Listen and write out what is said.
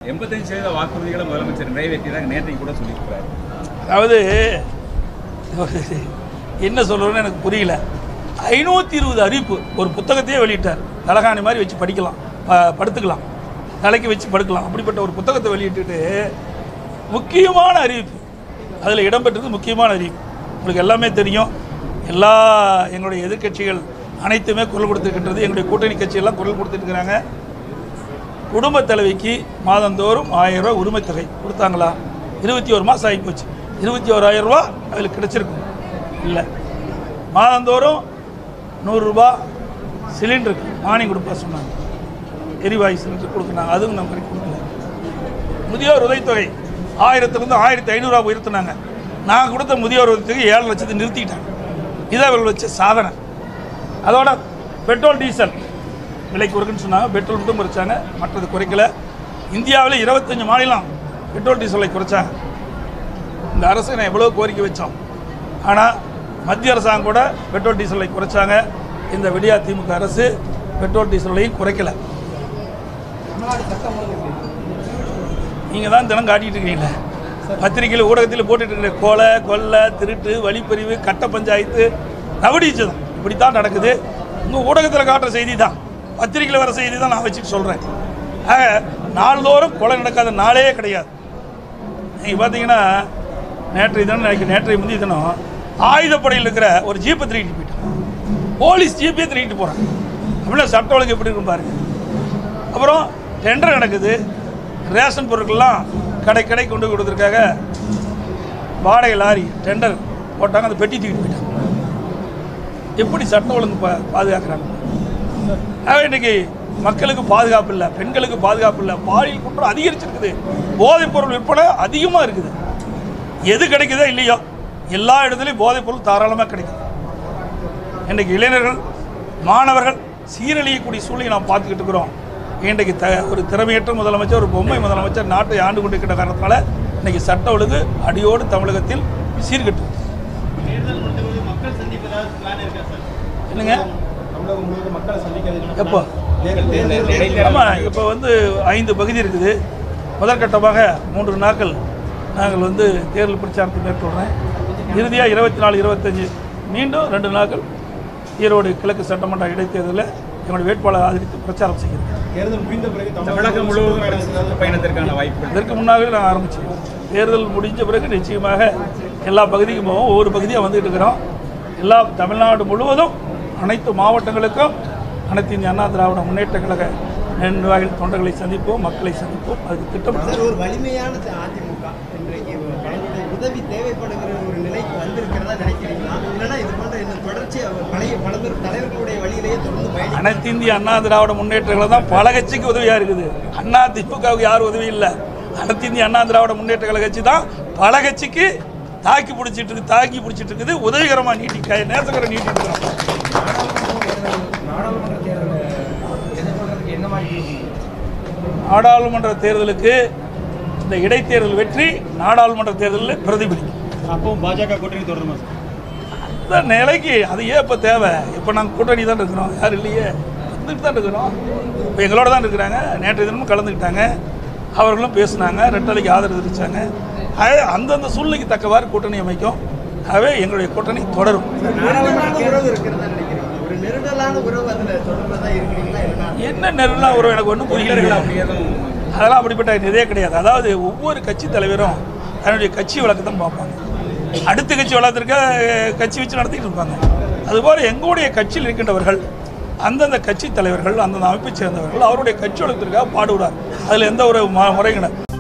எண்பத்தஞ்சு சதவீத வாக்குறுதிகளை முதலமைச்சர் நிறைவேற்றியதாக நேற்றைக்கு கூட சொல்லியிருக்கிறார் அதாவது என்ன சொல்கிறேன்னு எனக்கு புரியல ஐநூற்றி இருபது அறிவிப்பு ஒரு புத்தகத்தையே வெளியிட்டார் தலகாணி மாதிரி வச்சு படிக்கலாம் ப- படுத்துக்கலாம் தலைக்கு வச்சு படுக்கலாம் அப்படிப்பட்ட ஒரு புத்தகத்தை வெளியிட்டுட்டு முக்கியமான அறிவிப்பு அதில் இடம்பெற்றது முக்கியமான அறிவிப்பு உங்களுக்கு எல்லாமே தெரியும் எல்லா எங்களுடைய எதிர்க்கட்சிகள் அனைத்துமே குரல் கொடுத்துருக்கின்றது எங்களுடைய கூட்டணி கட்சியெல்லாம் குரல் கொடுத்துருக்குறாங்க குடும்ப தலைவிக்கு மாதந்தோறும் ஆயிரம் ரூபாய் உரிமைத் தொகை கொடுத்தாங்களா இருபத்தி ஒரு மாதம் ஆகி போச்சு இருபத்தி ஓராயிரம் ரூபா அதில் கிடைச்சிருக்கும் இல்லை மாதந்தோறும் நூறுரூபா சிலிண்டருக்கு மானியம் கொடுப்பா சொன்னாங்க எரிவாயு சிலிண்டர் கொடுக்குறாங்க அதுவும் நம்ம வரைக்கும் கொடுக்கல முதியோர் உதவித்தொகை ஆயிரத்துலேருந்து ஆயிரத்தி ஐநூறுரூவா உயர்த்தினாங்க நான் கொடுத்த முதியோர் உதவித்தொகை ஏழு லட்சத்தை நிறுத்திட்டாங்க இதை அவர்கள் வச்ச சாதனை அதோட பெட்ரோல் டீசல் விலை குறைக்குன்னு சொன்னாங்க பெட்ரோல் மட்டும் குறைச்சாங்க மற்றது குறைக்கல இந்தியாவில் இருபத்தஞ்சு மாநிலம் பெட்ரோல் டீசலை குறைச்சாங்க இந்த அரசு நான் எவ்வளோ கோரிக்கை வச்சோம் ஆனால் மத்திய அரசாங்கம் கூட பெட்ரோல் டீசலை குறைச்சாங்க இந்த விடியா திமுக அரசு பெட்ரோல் டீசலையும் குறைக்கல நீங்கள் தான் தினம் காட்டிட்டு இருக்கீங்களே பத்திரிகையில் ஊடகத்தில் போட்டுட்டு இருக்கிற கொலை கொள்ளை திருட்டு வழிப்பறிவு கட்ட பஞ்சாயத்து ரவடிச்சதும் இப்படி தான் நடக்குது உங்கள் ஊடகத்தில் காட்டுற செய்தி தான் பத்திரிகையில் வர செய்தி தான் நான் வச்சுட்டு சொல்கிறேன் ஆக நாள்தோறும் கொலை நடக்காத நாளே கிடையாது நீங்கள் பார்த்தீங்கன்னா நேற்றைய தினம் நினைக்க நேற்றைய முந்தைய தினம் ஆயுதப்படையில் இருக்கிற ஒரு ஜீப்பை திருடிட்டு போயிட்டான் போலீஸ் ஜீப்பே திருடிட்டு போகிறான் அப்படின்னா சட்ட ஒழுங்கு எப்படி இருக்கும் பாருங்க அப்புறம் டெண்டர் நடக்குது ரேஷன் பொருட்கள்லாம் கடை கடை கொண்டு கொடுத்துருக்காங்க வாடகை லாரி டெண்டர் போட்டாங்க அந்த பெட்டி தூக்கிட்டு போயிட்டாங்க எப்படி சட்ட ஒழுங்கு பா பாதுகாக்கிறாங்க ஆக இன்னைக்கு மக்களுக்கு பாதுகாப்பு இல்லை பெண்களுக்கு பாதுகாப்பு இல்லை பாலியல் குற்றம் அதிகரிச்சிருக்குது போதைப் பொருள் விற்பனை அதிகமாக இருக்குது எது கிடைக்குதோ இல்லையோ எல்லா இடத்துலையும் போதைப் பொருள் தாராளமாக கிடைக்குது இன்றைக்கு இளைஞர்கள் மாணவர்கள் சீரழியக்கூடிய சூழ்நிலை நாம் பார்த்துக்கிட்டு இருக்கிறோம் இன்றைக்கு த ஒரு திறமையற்ற முதலமைச்சர் ஒரு பொம்மை முதலமைச்சர் நாட்டை ஆண்டு கொண்டிருக்கிற காரணத்தினால இன்றைக்கி சட்ட ஒழுங்கு அடியோடு தமிழகத்தில் சீர்கெட்டு என்னங்க தமிழகம் முழுவதும் மக்களை சந்திக்கிறது எப்போ ஆமாம் இப்போ வந்து ஐந்து பகுதி இருக்குது முதற்கட்டமாக மூன்று நாட்கள் நாங்கள் வந்து தேர்தல் பிரச்சாரத்தை மேற்கொள்கிறேன் இறுதியாக இருபத்தி நாலு இருபத்தஞ்சி மீண்டும் ரெண்டு நாட்கள் ஈரோடு கிழக்கு சட்டமன்ற இடைத்தேர்தலில் எங்களுடைய வேட்பாளர் ஆதரித்து பிரச்சாரம் செய்கிறேன் தேர்தல் முடிந்த பிறகு தமிழகம் முழுவதும் சுற்றுப்பயணத்திற்கான வாய்ப்புகள் இதற்கு முன்னாகவே நாங்கள் ஆரம்பிச்சிருக்கோம் தேர்தல் முடிஞ்ச பிறகு நிச்சயமாக எல்லா பகுதிக்கும் போவோம் ஒவ்வொரு பகுதியாக வந்துட்டு இருக்கிறோம் எல்லா தமிழ்நாடு முழுவதும் அனைத்து மாவட்டங்களுக்கும் அனைத்து இந்திய அண்ணா திராவிட முன்னேற்ற கழக நிர்வாகிகள் தொண்டர்களை சந்திப்போம் மக்களை சந்திப்போம் அதுக்கு திட்டம் சார் ஒரு வலிமையான த- அதிமுக இன்றைக்கு பலருடைய உதவி தேவைப்படுகிற ஒரு நிலைக்கு வந்திருக்கிறதா நினைக்கிறீங்களா இல்லைன்னா இது போன்ற இந்த தொடர்ச்சி அவர் பழைய பலதொரு தலைவர்களுடைய வழியிலேயே தொடர்ந்து பயணி அனைத்து இந்திய அண்ணா திராவிட முன்னேற்றங்களை தான் பல கட்சிக்கு உதவியாக இருக்குது அண்ணா திமுகவுக்கு யாரும் உதவி இல்லை அனைத்து இந்திய அண்ணா திராவிட முன்னேற்ற கழக கட்சி தான் பல கட்சிக்கு தாக்கி பிடிச்சிட்டு இருக்கு தாக்கி பிடிச்சிட்டு இருக்குது உதவிகரமாக நீட்டி க- நேசகரம் நீட்டிட்டு இருக்கிறோம் நாடாளுமன்ற தேர்தலுக்கு இந்த இடைத்தேர்தல் வெற்றி நாடாளுமன்ற தேர்தலில் பிரதிபலிக்கும் அப்பவும் பாஜக கூட்டணி தொடருமா சார் இந்த நிலைக்கு அது ஏன் இப்போ தேவை இப்போ நாங்கள் கூட்டணி தான் இருக்கிறோம் யாரும் இல்லையே வந்துட்டு தான் இருக்கிறோம் இப்போ எங்களோட தான் இருக்கிறாங்க நேற்று தினமும் கலந்துக்கிட்டாங்க அவர்களும் பேசுனாங்க ரெட்டலைக்கு ஆதரவு தெரிவித்தாங்க ஆகவே அந்தந்த சூழ்நிலைக்கு தக்கவாறு கூட்டணி அமைக்கும் ஆகவே எங்களுடைய கூட்டணி தொடரும் நெருடலான உறவு இருக்கிறதா நினைக்கிறீங்க ஒரு நெருடலான உறவு அதுல தொடர்பதா இருக்கிறீங்களா இல்லைன்னா என்ன நெருடலா ஒரு எனக்கு ஒன்றும் புரியல அப்படி எதுவும் அதெல்லாம் அப்படிப்பட்ட இதே கிடையாது அதாவது ஒவ்வொரு கட்சி தலைவரும் தன்னுடைய கட்சி வழக்கத்தை பார்ப்பாங்க அடுத்த கட்சி வளர்த்துருக்க கட்சி வச்சு நடத்திட்டு இருப்பாங்க அதுபோல் எங்களுடைய கட்சியில் இருக்கின்றவர்கள் அந்தந்த கட்சி தலைவர்கள் அந்தந்த அமைப்பைச் சேர்ந்தவர்கள் அவருடைய கட்சி வளர்த்திற்காக பாடுகிறார் அதில் எந்த ஒரு ம- முறையும் கிடையாது